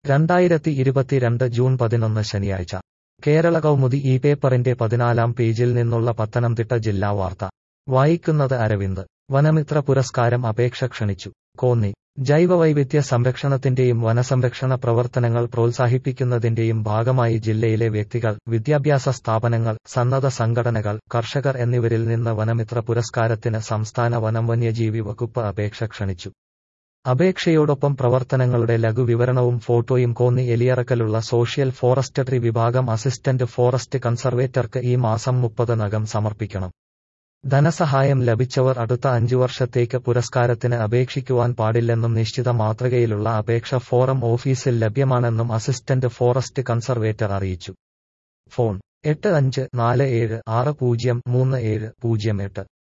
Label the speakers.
Speaker 1: രണ്ടായിരത്തി ഇരുപത്തിരണ്ട് ജൂൺ പതിനൊന്ന് ശനിയാഴ്ച കേരള കൗമുദി ഈ പേപ്പറിന്റെ പതിനാലാം പേജിൽ നിന്നുള്ള പത്തനംതിട്ട ജില്ലാ വാർത്ത വായിക്കുന്നത് അരവിന്ദ് വനമിത്ര പുരസ്കാരം അപേക്ഷ ക്ഷണിച്ചു കോന്നി ജൈവവൈവിധ്യ സംരക്ഷണത്തിന്റെയും വനസംരക്ഷണ പ്രവർത്തനങ്ങൾ പ്രോത്സാഹിപ്പിക്കുന്നതിന്റെയും ഭാഗമായി ജില്ലയിലെ വ്യക്തികൾ വിദ്യാഭ്യാസ സ്ഥാപനങ്ങൾ സന്നദ്ധ സംഘടനകൾ കർഷകർ എന്നിവരിൽ നിന്ന് വനമിത്ര പുരസ്കാരത്തിന് സംസ്ഥാന വനം വന്യജീവി വകുപ്പ് അപേക്ഷ ക്ഷണിച്ചു അപേക്ഷയോടൊപ്പം പ്രവർത്തനങ്ങളുടെ ലഘുവിവരണവും ഫോട്ടോയും കോന്നി എലിയറക്കലുള്ള സോഷ്യൽ ഫോറസ്റ്ററി വിഭാഗം അസിസ്റ്റന്റ് ഫോറസ്റ്റ് കൺസർവേറ്റർക്ക് ഈ മാസം മുപ്പതിനകം സമർപ്പിക്കണം ധനസഹായം ലഭിച്ചവർ അടുത്ത അഞ്ചു വർഷത്തേക്ക് പുരസ്കാരത്തിന് അപേക്ഷിക്കുവാൻ പാടില്ലെന്നും നിശ്ചിത മാതൃകയിലുള്ള അപേക്ഷ ഫോറം ഓഫീസിൽ ലഭ്യമാണെന്നും അസിസ്റ്റന്റ് ഫോറസ്റ്റ് കൺസർവേറ്റർ അറിയിച്ചു ഫോൺ എട്ട് അഞ്ച് നാല് ഏഴ് ആറ് പൂജ്യം മൂന്ന് ഏഴ് പൂജ്യം എട്ട്